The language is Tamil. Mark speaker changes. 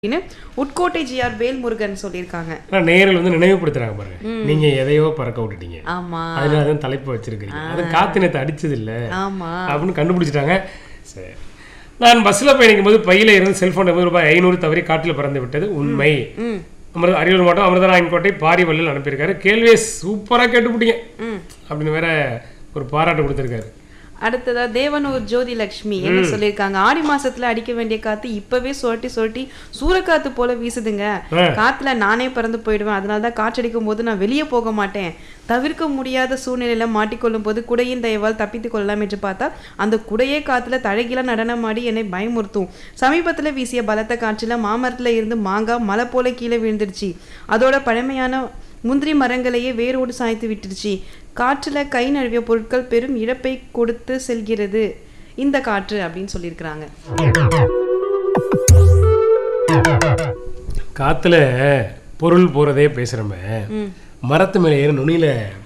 Speaker 1: அப்படின்னு உட்கோட்டை ஜிஆர் வேல்முருகன் சொல்லியிருக்காங்க
Speaker 2: ஆனால் நேரில் வந்து நினைவுபடுத்துறாங்க பாருங்க நீங்க எதையோ பறக்க விட்டுட்டீங்க
Speaker 1: ஆமா
Speaker 2: அதனால தான் தலைப்பு வச்சிருக்கீங்க அது காத்து நேத்து அடிச்சது இல்ல
Speaker 1: ஆமா
Speaker 2: அப்படின்னு கண்டுபிடிச்சிட்டாங்க சரி நான் பஸ்ஸில் பயணிக்கும் போது பையில இருந்து செல்போன் எண்பது ரூபாய் ஐநூறு தவறி காட்டில் பறந்து விட்டது உண்மை
Speaker 1: ம்
Speaker 2: அமிர்த அரியலூர் மாவட்டம் அமிர்தராயன்கோட்டை பாரிவல்லில் அனுப்பியிருக்காரு கேள்வியை சூப்பரா கேட்டுப்பிட்டீங்க
Speaker 1: ம்
Speaker 2: அப்படின்னு வேற ஒரு பாராட்டு கொடுத்துருக்காரு
Speaker 1: அடுத்ததா தேவனூர் ஜோதி லட்சுமி என்ன சொல்லியிருக்காங்க ஆடி மாசத்துல அடிக்க வேண்டிய காத்து இப்பவே சுரட்டி சுரட்டி சூறக்காத்து போல வீசுதுங்க
Speaker 2: ஆ.
Speaker 1: காத்துல நானே பறந்து போயிடுவேன் அதனால தான் காற்றடிக்கும் போது நான் வெளியே போக மாட்டேன் தவிர்க்க முடியாத சூழ்நிலையில மாட்டிக்கொள்ளும் போது குடையின் தயவால் தப்பித்துக் கொள்ளலாம் என்று பார்த்தா அந்த குடையே காத்துல தழகில நடனமாடி என்னை பயமுறுத்தும் சமீபத்துல வீசிய பலத்த காற்றுல மாமரத்துல இருந்து மாங்காய் மலை போல கீழே விழுந்துருச்சு அதோட பழமையான முந்திரி மரங்களையே வேரோடு சாய்த்து விட்டுருச்சு காற்றுல கை நழுவிய பொருட்கள் பெரும் இழப்பை கொடுத்து செல்கிறது இந்த காற்று அப்படின்னு சொல்லியிருக்கிறாங்க
Speaker 2: காத்துல பொருள் போறதே பேசுறோமே
Speaker 1: ம்
Speaker 2: மரத்து மேலே ஏறி நுனியில